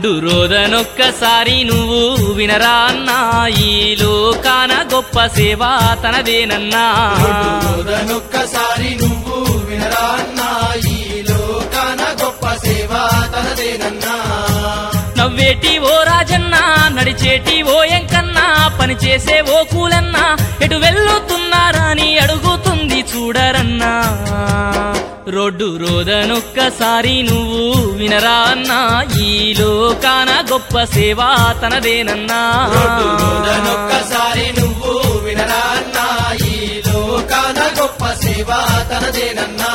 రొడ్డు రోదనొక్కసారి నువ్వు వినరా అన్నా ఈ లోకాన గొప్ప సేవ తనదేనన్నా ఒక్కసారి నువ్వు వినరా అన్నా ఈ లోకాన గొప్ప సేవ తనదేనన్నా నవ్వేటి ఓ రాజన్న నడిచేటి ఓ ఎంకన్నా పని చేసే ఓ కూలన్నా ఎటు వెళ్ళుతున్నారా అని అడుగుతుంది చూడరన్నా రోడ్డు రోదనొక్కసారి నువ్వు వినరా అన్నా ఈ లోకాన గొప్ప సేవ తనదేనన్నా ఒక్కసారి నువ్వు వినరా అన్నా ఈ లోకాన గొప్ప సేవ తనదేనన్నా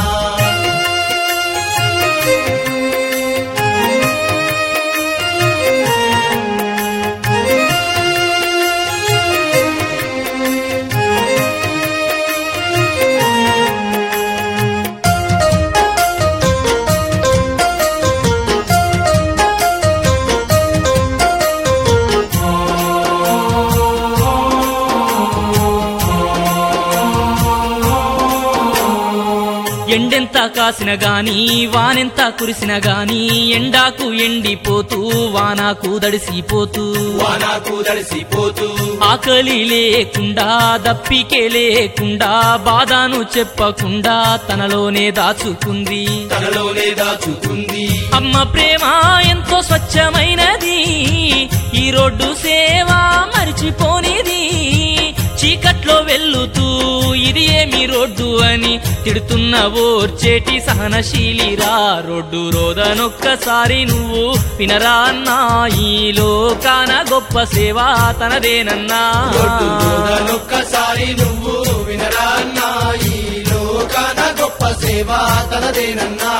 ఎండెంత కాసిన గాని వానెంత కురిసిన గాని ఎండాకు ఎండిపోతూ వానాకు దడిసిపోతూ వానాకు దడిసిపోతూ ఆకలి లేకుండా దప్పికే లేకుండా బాధను చెప్పకుండా తనలోనే దాచుకుంది తనలోనే దాచుకుంది అమ్మ ప్రేమ ఎంతో స్వచ్ఛమైనది ఈ రోడ్డు సేవ మరిచిపోనిది చీకట్లో వెళ్ళుతూ ఇది ఏమి రోడ్డు అని తిడుతున్న ఓర్చేటి సహనశీలిరా రోడ్డు రోదనొక్కసారి నువ్వు వినరా అన్నా ఈ లోకాన గొప్ప సేవ తనదేనన్నా ఒక్కసారి నువ్వు వినరా అన్నా ఈ లోకాన గొప్ప సేవ తనదేనన్నా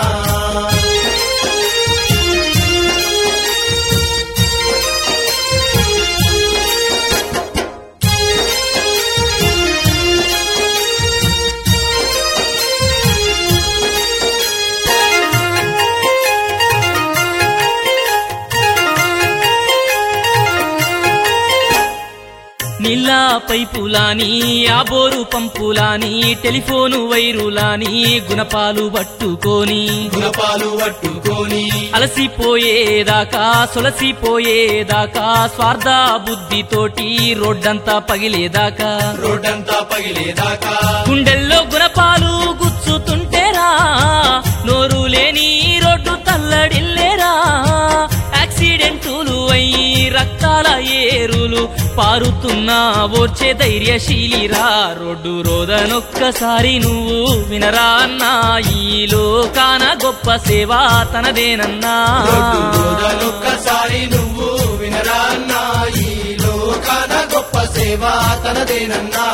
నీళ్ళ పైపులాని ఆ బోరు పంపులాని టెలిఫోను వైరులాని గుణపాలు పట్టుకొని గుణపాలు పట్టుకొని అలసిపోయేదాకా సొలసిపోయేదాకా స్వార్థ బుద్ధితోటి రోడ్డంతా పగిలేదాకా రోడ్డంతా పగిలేదాకా గుండెల్లో గుణపాలు గుచ్చుతుంటేరా నోరు లేని రోడ్డు తల్లడిల్లేరా యాక్సిడెంటులు అయి రక్తాల ఏరులు పారుతున్నా ఓర్చే ధైర్యశీలిరా రోడ్డు రోదనొక్కసారి నువ్వు వినరా అన్నా ఈ లోకాన గొప్ప సేవ తనదేనన్నా ఒక్కసారి నువ్వు వినరా అన్నా ఈ లోకాన గొప్ప సేవ తనదేనన్నా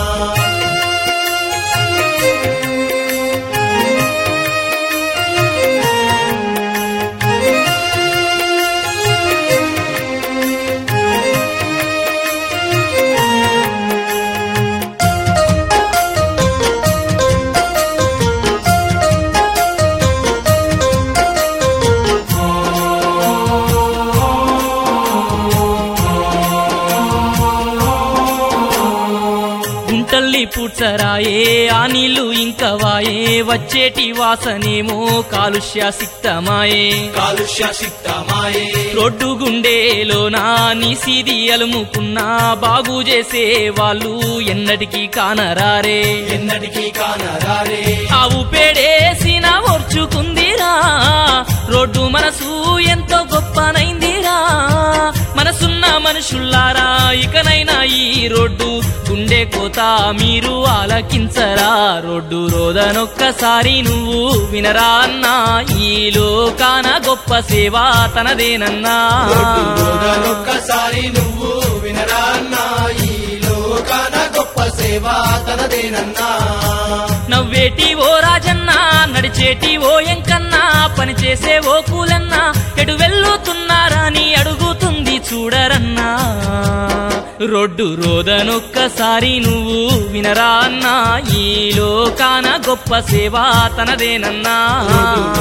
గుంటల్లి పూడ్చరాయే ఆ నీళ్లు ఇంకా వాయే వచ్చేటి వాసనేమో కాలుష్య సిక్తమాయే కాలుష్య సిక్తమాయే రోడ్డు గుండేలోనా నీసిది అలుముకున్నా బాగు చేసే వాళ్ళు ఎన్నటికీ కానరారే ఎన్నటికీ కానరారే ఆవు పేడేసిన ఓర్చుకుందిరా రోడ్డు మనసు ఎంతో గొప్పనైందిరా మనసున్న మనుషుల్లారా ఇకనైనా ఈ రోడ్డు గుండె కోత మీరు ఆలకించరా రోడ్డు రోదనొక్కసారి నువ్వు వినరా అన్నా ఈ లోకాన గొప్ప సేవ తనదేనన్నా ఒక్కసారి నువ్వు వినరా అన్నా ఈ లోకాన గొప్ప సేవ తనదేనన్నా నవ్వేటి ఓ రాజన్న నడిచేటి ఓ ఎంకన్నా పని చేసే ఓ కూలన్నా ఎటు వెళ్ళుతున్నారా అని అడుగుతుంది చూడరన్నా రోడ్డు రోదనొక్కసారి నువ్వు వినరా అన్నా ఈ లోకాన గొప్ప సేవ తనదేనన్నా